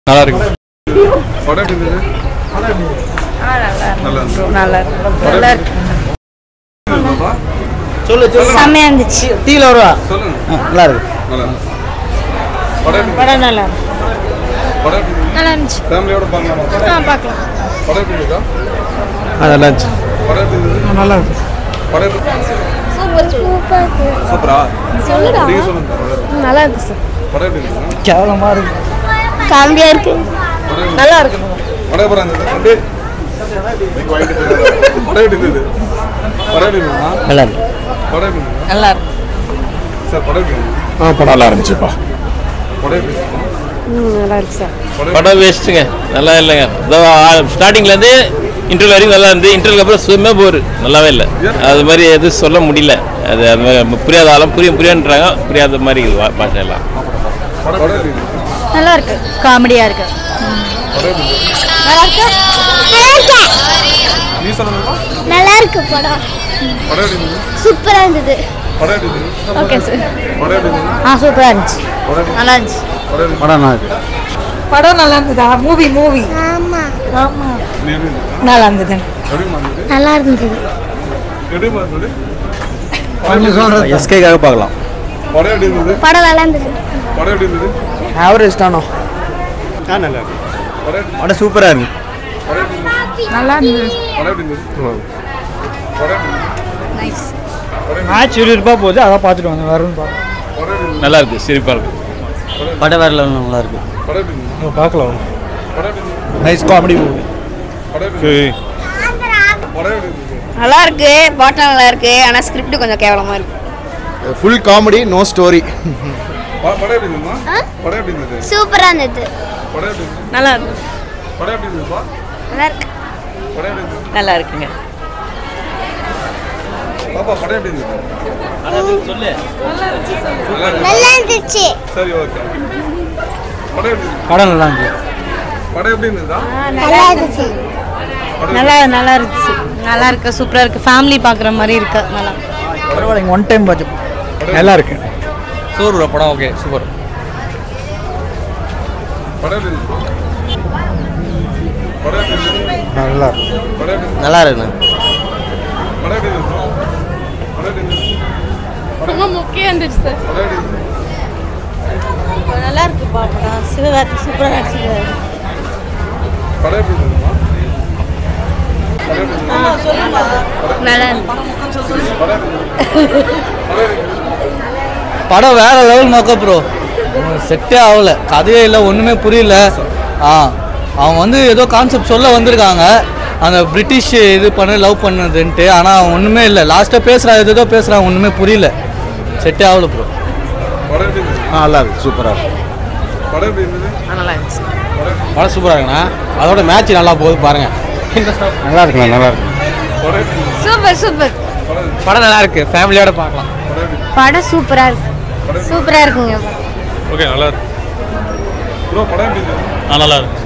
நல்லா இருக்கு படம் எப்படி இருந்தது நல்லா இருந்தது நல்லா இருக்கு நல்லா இருக்கு பாப்பா சொல்லு சொல்லு செம்மையா இருந்துச்சு டீல வருவா சொல்லுங்க நல்லா இருக்கு நல்லா இருந்தது படம் எப்படி படம் நல்லா படம் எப்படி இருந்தது நல்லா இருந்துச்சு ஃபேமிலியோட பார்க்கலாமா ஆ பார்க்கலாம் படம் எப்படி இருக்கா நல்லா இருந்துச்சு படம் எப்படி இருந்தது நல்லா இருக்கு படம் எப்படி சூப்பர் சூப்பர் சூப்பரா சொல்லுடா நீங்க சொல்லுங்க படம் நல்லா இருக்கு சார் படம் எப்படி இருந்தது கேவலமா இருக்கு காமெடியா இருக்கு படம் எப்படி நல்லா இருக்கு படம் எப்படி இருந்தது தம்பி படம் எப்படி இருந்தது படம் எப்படி இருந்ததுண்ணா? நல்லா இருக்கு படம் எப்படி இருந்தது நல்லா இருக்கு சார் படம் எப்படி இருந்தது ஆ படம் நல்லா இருந்துச்சுப்பா படம் எப்படி இருந்தது நல்லா இருக்கு சார் படம் படம் வேஸ்ட்டுங்க நல்லா இல்லைங்க ஸ்டார்டிங்லேருந்து இன்டர்வல் வரைக்கும் நல்லா இருந்து இன்டர்வலுக்கு அப்புறம் சும்மா போர் நல்லாவே இல்லை அது மாதிரி எதுவும் சொல்ல முடியல அது அது மாதிரி புரியாத ஆளும் புரிய புரியன்றாங்க புரியாத மாதிரி இருக்குது வா- பாஷை எல்லாம் படம் எப்படி இருந்தது நல்லா இருக்கு காமெடியா இருக்கு படம் எப்படி இருந்தது நல்லா இருக்கு நீ சொல்லுங்கப்பா நல்லா இருக்கு படம் படம் எப்படி இருந்தது சூப்பரா இருந்தது படம் எப்படி இருந்தது ஓகே சார் படம் எப்படி இருந்தது ஆ சூப்பரா இருந்துச்சு படம் எப்படி நல்லா இருந்துச்சு படம் எப்படி படம் நல்லா இருக்கு படம் நல்லா இருந்ததா மூவி மூவி ஆமா ஆமா நீ எப்படி இருந்தது நல்லா இருந்தது எப்படி இருந்தது நல்லா இருந்தது எப்படி இருந்தது எஸ்கேக்காக பார்க்கலாம் படம் எப்படி இருந்தது படம் நல்லா இருந்தது படம் எப்படி இருந்தது ஆவரேஜ் தானோ படம் எப்படி படம் சூப்பரா இருக்கு படம் எப்படி இருந்தது நல்லா இருந்தது படம் எப்படி இருந்தது படம் எப்படி இருந்தது நைஸ் மேட்ச் விறுவிறுப்பாக போகுது அதான் பார்த்துட்டு வந்தேன் வேற ஒன்றும் படம் எப்படி இருந்தது நல்லா இருக்கு சிரிப்பாக இருக்கு படம் வேற level நல்லா இருக்கு படம் எப்படி இருந்தது பார்க்கலாம் படம் எப்படி இருந்தது நைஸ் காமெடி மூவி படம் எப்படி இருந்தது படம் எப்படி இருந்தது நல்லா இருக்கு பாட்டம் நல்லா இருக்கு ஆனா ஸ்கிரிப்ட் கொஞ்சம் கேவலமா இருக்கு ஃபுல் காமெடி நோ ஸ்டோரி ப- படம் எப்படி இருந்ததுமா படம் எப்படி இருந்தது சூப்பரா இருந்தது படம் எப்படி இருந்தது நல்லா இருக்கு படம் எப்படி இருந்ததுப்பா நல்லா இருக்கு படம் எப்படி இருந்தது நல்லா இருக்குங்க பாப்பா படம் எப்படி இருந்தது சொல்லு நல்லா இருந்தது நல்லா இருந்துச்சு சரி ஓகே படம் எப்படி இருந்தது படம் நல்லா இருந்துச்சு படம் எப்படி இருந்ததா நல்லா இருந்துச்சு படம் நல்லா நல்லா இருந்துச்சு நல்லா இருக்கு சூப்பரா இருக்கு ஃபேமிலி பாக்குற மாதிரி இருக்கு நல்லா பரவாயில்ல ஒன் டைம் பார்த்து நல்லா இருக்கு சூப்பர் படம் ஓகே சூப்பர் படம் எப்படி இருந்தது படம் எப்படி இருந்தது நல்லா இருக்கு படம் எப்படி இருந்தது நல்லா இருக்கு படம் எப்படி இருந்தது படம் எப்படி இருந்தது ரொம்ப முக்கியம் இருந்துச்சு சார் படம் எப்படி இருந்தது நல்லா இருக்கு படம் சிவகார்த்தி சூப்பரா நடிச்சிருக்காரு படம் எப்படி இருந்ததுமா படம் எப்படி இருந்தது நல்லா இருக்கு படம் எப்படி இருந்தது படம் எப்படி இருந்தது படம் வேற லெவல் மொக்க ப்ரோ செட்டே ஆகல கதையே இல்லை ஒன்றுமே புரியல ஆ அவங்க வந்து ஏதோ கான்செப்ட் சொல்ல வந்திருக்காங்க அந்த பிரிட்டிஷ் இது பண்ண லவ் பண்ணதுன்ட்டு ஆனால் ஒன்றுமே இல்லை லாஸ்ட்டாக பேசுகிறா ஏதோ பேசுகிறாங்க ஒன்றுமே புரியல செட்டே ஆகல ப்ரோ படம் எப்படி இருந்தது நல்லா இருக்கு சூப்பராக இருக்கு படம் எப்படி இருந்தது நல்லா இருந்துச்சு படம் சூப்பராக இருக்குண்ணா அதோட மேட்ச் நல்லா போகுது பாருங்க நல்லா இருக்குண்ணா நல்லா இருக்கு படம் எப்படி இருந்தது சூப்பர் சூப்பர் படம் நல்லா இருக்கு ஃபேமிலியோட பார்க்கலாம் படம் எப்படி இருந்தது படம் சூப்பரா இருக்கு சூப்பரா இருக்குங்க ஓகே நல்லா இருக்கு ப்ரோ படம் எப்படி இருந்தது நல்லா இருக்கு